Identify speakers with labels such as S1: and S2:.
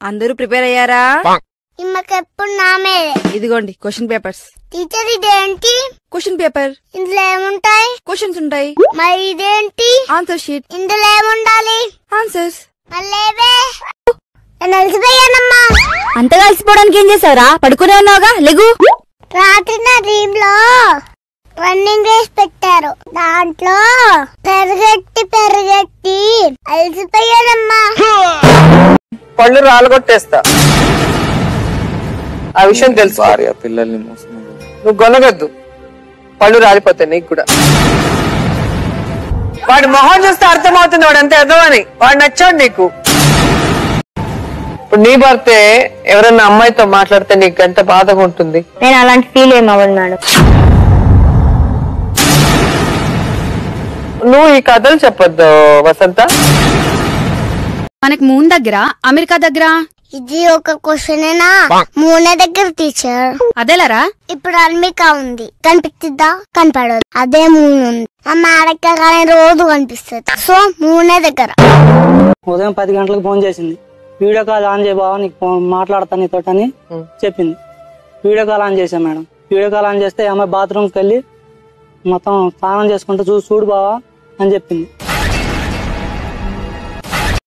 S1: అందరూ ప్రిపేర్ అయ్యారా
S2: ఇమ్మకెప్పుడు నా మీదే
S1: ఇదిగోండి క్వశ్చన్ పేపర్స్
S2: టీచర్ ఇదేంటి
S1: క్వశ్చన్ పేపర్
S2: ఇందులో ఏముంటాయి
S1: క్వశ్చన్స్ ఉంటాయి
S2: మరి ఇదేంటి
S1: ఆన్సర్ షీట్
S2: ఇందులో ఏముండాలి
S1: ఆన్సర్స్
S2: మళ్ళేవే నేను అలసిపోయానమ్మా
S1: అంత కలిసిపోవడానికి ఏం చేసావురా పడుకునే ఉన్నావుగా లెగు
S2: రాత్రి నా డ్రీమ్ లో రన్నింగ్ రేస్ పెట్టారు దాంట్లో పెరగట్టి పెరగట్టి అలసిపోయానమ్మా
S3: పళ్ళు రాలగొట్టేస్తా ఆ విషయం తెలుసు
S4: భార్య పిల్లల్ని మోసం
S3: నువ్వు గొనగద్దు పళ్ళు రాలిపోతాయి నీకు కూడా వాడి మొహం చూస్తే అర్థమవుతుంది వాడు ఎంత ఎదవని వాడు నచ్చాడు నీకు ఇప్పుడు నీ భర్తే ఎవరన్నా అమ్మాయితో మాట్లాడితే నీకు ఎంత బాధగా ఉంటుంది
S2: నేను అలాంటి ఫీల్ ఏమవ్వను మేడం
S3: నువ్వు ఈ కథలు చెప్పొద్దు వసంత
S5: మనకి మూన్ దగ్గర అమెరికా దగ్గర
S2: ఇది ఒక క్వశ్చనేనా మూనే దగ్గర టీచర్
S5: అదేలరా
S2: ఇప్పుడు అల్మికా ఉంది కనిపిస్తుందా కనపడదు అదే మూన్ ఉంది ఆ మేడక్క కానీ రోజు కనిపిస్తుంది సో మూనే దగ్గర
S6: ఉదయం పది గంటలకు ఫోన్ చేసింది వీడియో కాల్ ఆన్ చేయ బావ నీకు ఫోన్ మాట్లాడతా నీతో అని చెప్పింది వీడియో కాల్ ఆన్ చేశాను మేడం వీడియో కాల్ ఆన్ చేస్తే ఈ అమ్మాయి బాత్రూమ్కి వెళ్ళి మొత్తం స్నానం చేసుకుంటూ చూసి చూడు బావా అని చెప్పింది